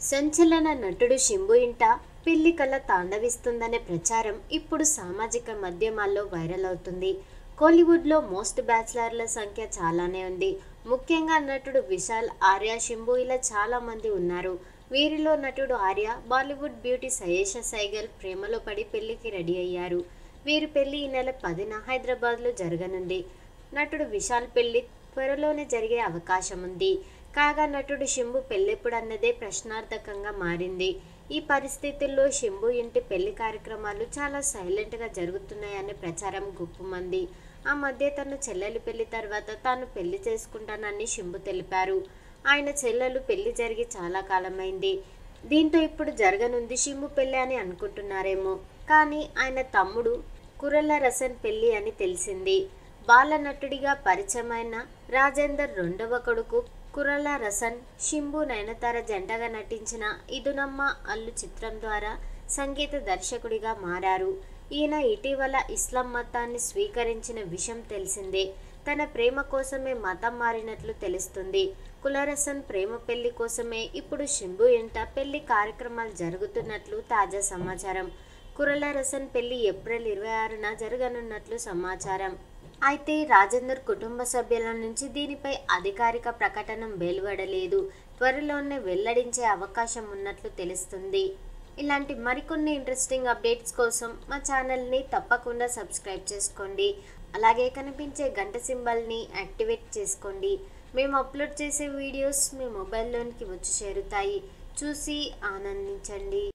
సంచలన నటుడు శంభు ఇంట పెళ్లి కళ తాండవిస్తుందనే ప్రచారం ఇప్పుడు సామాజిక మాధ్యమాల్లో వైరల్ అవుతుంది కోలీవుడ్లో మోస్ట్ బ్యాచిలర్ల సంఖ్య చాలానే ఉంది ముఖ్యంగా నటుడు విశాల్ ఆర్య శంభు ఇలా చాలా మంది ఉన్నారు వీరిలో నటుడు ఆర్య బాలీవుడ్ బ్యూటీ సయేష సైగల్ ప్రేమలో పడి పెళ్లికి రెడీ అయ్యారు వీరి పెళ్లి ఈ నెల పదిన హైదరాబాద్లో జరగనుంది నటుడు విశాల్ పెళ్లి త్వరలోనే జరిగే అవకాశం ఉంది కాగా నటుడు శంభు పెళ్ళెప్పుడు అన్నదే ప్రశ్నార్థకంగా మారింది ఈ పరిస్థితుల్లో శంభు ఇంటి పెళ్లి కార్యక్రమాలు చాలా సైలెంట్గా జరుగుతున్నాయనే ప్రచారం గుప్పుమంది ఆ మధ్య తన చెల్లెలి పెళ్లి తర్వాత తాను పెళ్లి చేసుకుంటానని శంభు తెలిపారు ఆయన చెల్లెలు పెళ్లి జరిగి చాలా కాలమైంది దీంతో ఇప్పుడు జరగనుంది శంభు పెళ్లి అని అనుకుంటున్నారేమో కానీ ఆయన తమ్ముడు కురల రసన్ పెళ్లి అని తెలిసింది బాల నటుడిగా పరిచయమైన రాజేందర్ రెండవ కొడుకు కురల రసన్ శింబు నయనతార జంటగా నటించిన ఇదునమ్మ అల్లు చిత్రం ద్వారా సంగీత దర్శకుడిగా మారారు ఈయన ఇటీవల ఇస్లాం మతాన్ని స్వీకరించిన విషయం తెలిసిందే తన ప్రేమ కోసమే మతం మారినట్లు తెలుస్తుంది కులరసన్ ప్రేమ పెళ్లి కోసమే ఇప్పుడు శంభు ఇంట పెళ్లి కార్యక్రమాలు జరుగుతున్నట్లు తాజా సమాచారం కురల రసన్ పెళ్లి ఏప్రిల్ ఇరవై ఆరున జరగనున్నట్లు సమాచారం అయితే రాజేందర్ కుటుంబ సభ్యుల నుంచి దీనిపై అధికారిక ప్రకటన వెలువడలేదు త్వరలోనే వెల్లడించే అవకాశం ఉన్నట్లు తెలుస్తుంది ఇలాంటి మరికొన్ని ఇంట్రెస్టింగ్ అప్డేట్స్ కోసం మా ఛానల్ని తప్పకుండా సబ్స్క్రైబ్ చేసుకోండి అలాగే కనిపించే గంట సింబల్ని యాక్టివేట్ చేసుకోండి మేము అప్లోడ్ చేసే వీడియోస్ మీ మొబైల్లోనికి వచ్చి చేరుతాయి చూసి ఆనందించండి